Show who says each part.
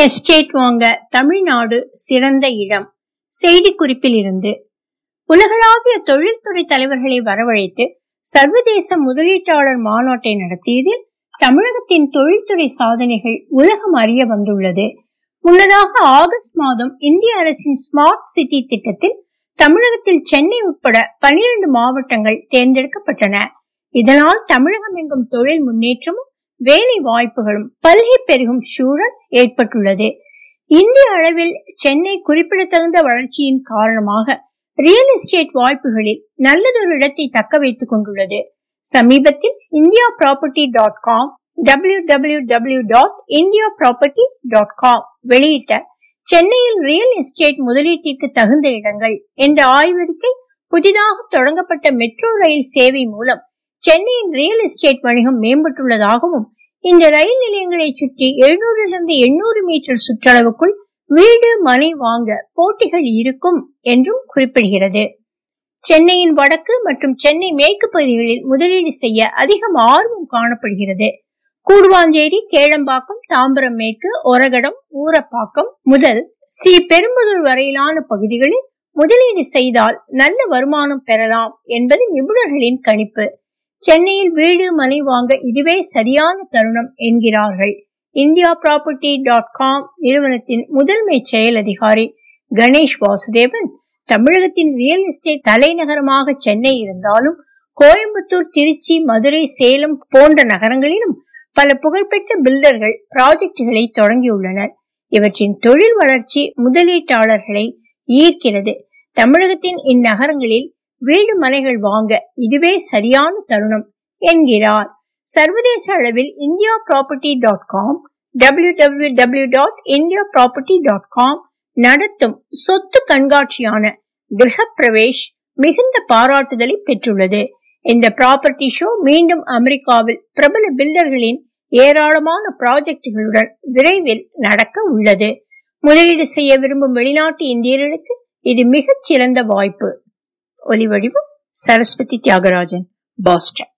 Speaker 1: estate வாங்க தமிழ்நாடு சிறந்த இடம் செய்திக்குறிப்பில் இருந்து உலகளாவிய தொழில்துறை தலைவர்களை வரவழைத்து சர்வதேச முதலீட்டாளர் மாநாட்டை நடத்தியதில் தமிழகத்தின் தொழில்துறை சாதனைகள் உலகம் அறிய வந்துள்ளது முன்னதாக ஆகஸ்ட் மாதம் இந்திய அரசின் ஸ்மார்ட் சிட்டி திட்டத்தில் தமிழகத்தில் சென்னை உட்பட பனிரெண்டு மாவட்டங்கள் தேர்ந்தெடுக்கப்பட்டன இதனால் தமிழகம் எங்கும் தொழில் முன்னேற்றமும் வேலை வாய்ப்புகளும் பல்கி பெருகும் சூழல் ஏற்பட்டுள்ளது இந்திய அளவில் சென்னை குறிப்பிடத்தகுந்த வளர்ச்சியின் காரணமாக ரியல் எஸ்டேட் வாய்ப்புகளில் நல்லதொரு இடத்தை தக்க வைத்துக் கொண்டுள்ளது சமீபத்தில் India property dot com W W W dot India property dot com வெளியிட்ட சென்னையில் ரியல் எஸ்டேட் முதலீட்டிற்கு தகுந்த இடங்கள் என்ற ஆய்வறிக்கை புதிதாக தொடங்கப்பட்ட மெட்ரோ ரயில் சேவை மூலம் சென்னையின் ரியல் எஸ்டேட் வணிகம் மேம்பட்டுள்ளதாகவும் இந்த ரயில் நிலையங்களை சுற்றி எழுநூறிலிருந்து எண்ணூறு மீட்டர் சுற்றளவுக்குள் வீடு மனை வாங்க போட்டிகள் இருக்கும் என்றும் குறிப்பிடுகிறது சென்னையின் வடக்கு மற்றும் சென்னை மேற்கு பகுதிகளில் முதலீடு செய்ய அதிகம் ஆர்வம் காணப்படுகிறது கூடுவாஞ்சேரி கேளம்பாக்கம் தாம்பரம் மேற்கு ஒரகடம் ஊரப்பாக்கம் முதல் சி பெரும்புதூர் வரையிலான பகுதிகளில் முதலீடு செய்தால் நல்ல வருமானம் பெறலாம் என்பது நிபுணர்களின் கணிப்பு சென்னையில் வீடு மனை வாங்க இதுவே சரியான தருணம் என்கிறார்கள் இந்தியா ப்ராப்பர்ட்டி டாட் காம் நிறுவனத்தின் முதன்மை செயல் அதிகாரி கணேஷ் வாசுதேவன் தமிழகத்தின் ரியல் எஸ்டேட் தலைநகரமாக சென்னை இருந்தாலும் கோயம்புத்தூர் திருச்சி மதுரை சேலம் போன்ற நகரங்களிலும் பல புகழ்பெற்ற பில்டர்கள் ப்ராஜெக்டுகளை தொடங்கியுள்ளனர் இவற்றின் தொழில் வளர்ச்சி முதலீட்டாளர்களை ஈர்க்கிறது தமிழகத்தின் இந்நகரங்களில் வீடு மனைகள் வாங்க இதுவே சரியான தருணம் என்கிறார் சர்வதேச அளவில் India property dot com W W W dot India property dot com நடத்தும் சொத்து கண்காட்சியான கிரக பிரவேஷ் மிகுந்த பாராட்டுதலை பெற்றுள்ளது இந்த ப்ராப்பர்ட்டி ஷோ மீண்டும் அமெரிக்காவில் பிரபல பில்டர்களின் ஏராளமான ப்ராஜெக்டுகளுடன் விரைவில் நடக்க உள்ளது முதலீடு செய்ய விரும்பும் வெளிநாட்டு இந்தியர்களுக்கு இது மிகச் சிறந்த வாய்ப்பு ஒலிவடிவம் சரஸ்வதி தியாகராஜன் பாஸ்டன்